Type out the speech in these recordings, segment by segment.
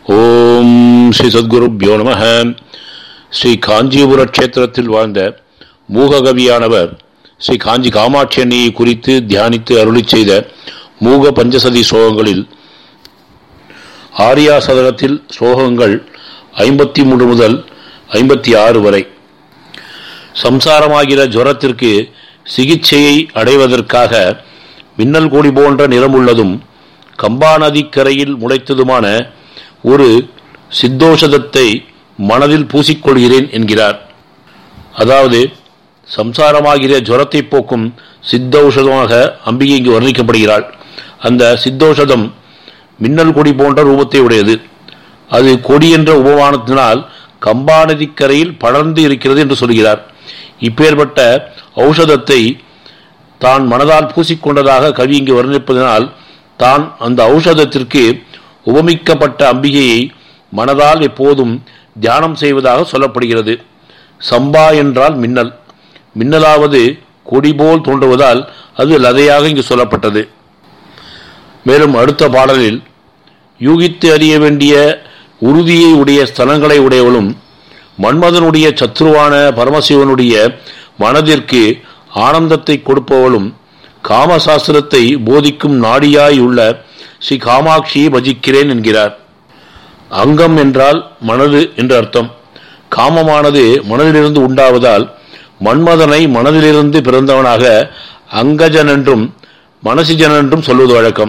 ஓம் ஸ்ரீ சத்குருப்யோ நம ஸ்ரீ காஞ்சிபுர க்ஷேத்திரத்தில் வாழ்ந்த மூககவியானவர் ஸ்ரீ காஞ்சி காமாட்சி அன்னையை குறித்து தியானித்து அருளி செய்த மூக பஞ்சசதி ஸ்லோகங்களில் ஆரியா சதகத்தில் ஸ்லோகங்கள் ஐம்பத்தி மூன்று முதல் ஐம்பத்தி ஆறு வரை சம்சாரமாகிற ஜுரத்திற்கு சிகிச்சையை அடைவதற்காக மின்னல் கொடி போன்ற நிறமுள்ளதும் கம்பா நதிக்கரையில் முளைத்ததுமான ஒரு சித்தோஷதத்தை மனதில் பூசிக்கொள்கிறேன் என்கிறார் அதாவது சம்சாரமாகிற ஜுரத்தை போக்கும் சித்தௌஷதமாக அம்பிகை இங்கு வர்ணிக்கப்படுகிறாள் அந்த சித்தௌஷதம் மின்னல் கொடி போன்ற ரூபத்தை உடையது அது கொடி என்ற உபமானத்தினால் கம்பா நதிக்கரையில் படர்ந்து இருக்கிறது என்று சொல்கிறார் இப்பேற்பட்ட ஔஷதத்தை தான் மனதால் பூசிக்கொண்டதாக கவி இங்கு வர்ணிப்பதனால் தான் அந்த ஔஷதத்திற்கு உபமிக்கப்பட்ட அம்பிகையை மனதால் எப்போதும் தியானம் செய்வதாக சொல்லப்படுகிறது சம்பா என்றால் மின்னல் மின்னலாவது கொடி போல் தோன்றுவதால் அது லதையாக இங்கு சொல்லப்பட்டது மேலும் அடுத்த பாடலில் யூகித்து அறிய வேண்டிய உறுதியை உடைய ஸ்தலங்களை உடையவளும் மன்மதனுடைய சத்ருவான பரமசிவனுடைய மனதிற்கு ஆனந்தத்தை கொடுப்பவளும் காமசாஸ்திரத்தை போதிக்கும் நாடியாய் உள்ள ஸ்ரீ காமாட்சியை பஜிக்கிறேன் என்கிறார் அங்கம் என்றால் மனது என்று அர்த்தம் காமமானது மனதிலிருந்து உண்டாவதால் மன்மதனை மனதிலிருந்து பிறந்தவனாக அங்கஜன் என்றும் மனசிஜன் என்றும் சொல்வது வழக்கம்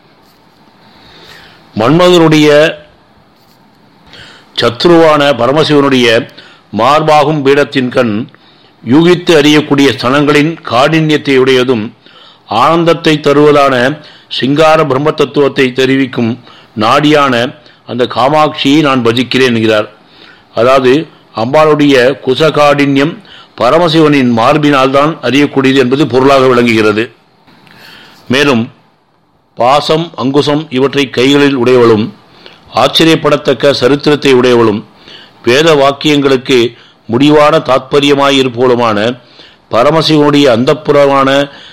மன்மதனுடைய சத்ருவான பரமசிவனுடைய மார்பாகும் பீடத்தின் கண் யூகித்து அறியக்கூடிய ஸ்தலங்களின் காடின்யத்தை உடையதும் ஆனந்தத்தை தருவதான சிங்கார பிரம்ம தத்துவத்தை தெரிவிக்கும் நாடியான அந்த காமாட்சியை நான் பஜிக்கிறேன் என்கிறார் அதாவது அம்பாளுடைய குசகாடின்யம் பரமசிவனின் மார்பினால் தான் அறியக்கூடியது என்பது பொருளாக விளங்குகிறது மேலும் பாசம் அங்குசம் இவற்றை கைகளில் உடையவளும் ஆச்சரியப்படத்தக்க சரித்திரத்தை உடையவளும் வேத வாக்கியங்களுக்கு முடிவான தாத்பரியமாயிருப்போலுமான பரமசிவனுடைய அந்தப்புறமான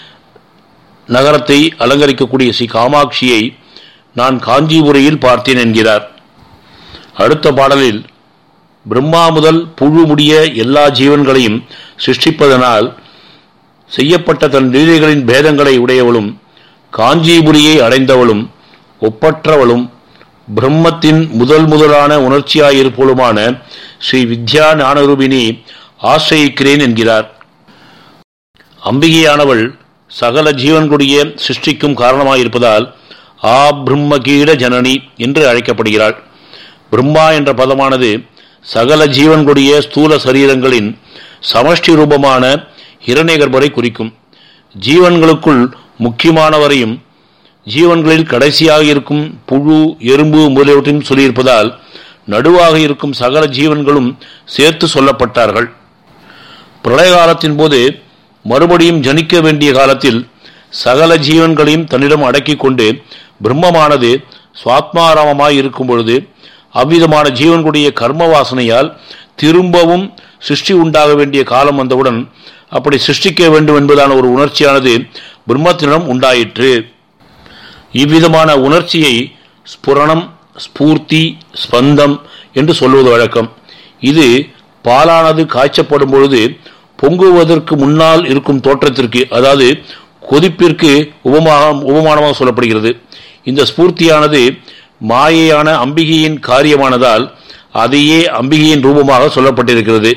நகரத்தை அலங்கரிக்கக்கூடிய ஸ்ரீ காமாட்சியை நான் காஞ்சிபுரையில் பார்த்தேன் என்கிறார் அடுத்த பாடலில் பிரம்மா முதல் புழு முடிய எல்லா ஜீவன்களையும் சிருஷ்டிப்பதனால் செய்யப்பட்ட தன் லீலைகளின் பேதங்களை உடையவளும் காஞ்சிபுரியை அடைந்தவளும் ஒப்பற்றவளும் பிரம்மத்தின் முதல் முதலான உணர்ச்சியாயிருப்போலுமான ஸ்ரீ வித்யா ஞானரூபினி ஆசிரியிக்கிறேன் என்கிறார் அம்பிகையானவள் சகல ஜீவன்களுடைய சிருஷ்டிக்கும் காரணமாயிருப்பதால் ஆ பிரம்மகீட ஜனனி என்று அழைக்கப்படுகிறாள் பிரம்மா என்ற பதமானது சகல ஜீவன்களுடைய ஸ்தூல சரீரங்களின் சமஷ்டி ரூபமான ஹிரண்யகர்பரை குறிக்கும் ஜீவன்களுக்குள் முக்கியமானவரையும் ஜீவன்களில் கடைசியாக இருக்கும் புழு எறும்பு முதலியவற்றையும் சொல்லியிருப்பதால் நடுவாக இருக்கும் சகல ஜீவன்களும் சேர்த்து சொல்லப்பட்டார்கள் பிரளய காலத்தின் போது மறுபடியும் ஜனிக்க வேண்டிய காலத்தில் சகல ஜீவன்களையும் தன்னிடம் அடக்கி கொண்டு பிரம்மமானது சுவாத்மாராமமாய் இருக்கும் பொழுது அவ்விதமான ஜீவன்களுடைய கர்ம வாசனையால் திரும்பவும் சிருஷ்டி உண்டாக வேண்டிய காலம் வந்தவுடன் அப்படி சிருஷ்டிக்க வேண்டும் என்பதான ஒரு உணர்ச்சியானது பிரம்மத்தினிடம் உண்டாயிற்று இவ்விதமான உணர்ச்சியை ஸ்புரணம் ஸ்பூர்த்தி ஸ்பந்தம் என்று சொல்வது வழக்கம் இது பாலானது காய்ச்சப்படும் பொழுது பொங்குவதற்கு முன்னால் இருக்கும் தோற்றத்திற்கு அதாவது கொதிப்பிற்கு உபமாக உபமானமாக சொல்லப்படுகிறது இந்த ஸ்பூர்த்தியானது மாயையான அம்பிகையின் காரியமானதால் அதையே அம்பிகையின் ரூபமாக சொல்லப்பட்டிருக்கிறது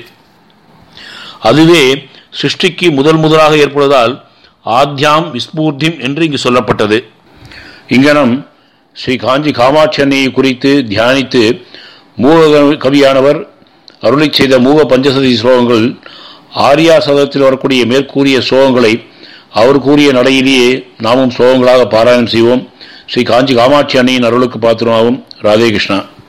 அதுவே சிருஷ்டிக்கு முதல் முதலாக ஏற்படுவதால் ஆத்யாம் விஸ்பூர்த்திம் என்று இங்கு சொல்லப்பட்டது இங்கனம் ஸ்ரீ காஞ்சி காமாட்சி அன்னையை குறித்து தியானித்து மூக கவியானவர் அருளை செய்த மூக பஞ்சசதி ஸ்லோகங்கள் ஆரியா சதத்தில் வரக்கூடிய மேற்கூறிய ஸ்லோகங்களை அவர் கூறிய நடையிலேயே நாமும் ஸ்லோகங்களாக பாராயணம் செய்வோம் ஸ்ரீ காஞ்சி காமாட்சி அன்னையின் அருளுக்கு பாத்திரமாகும் ராதே கிருஷ்ணா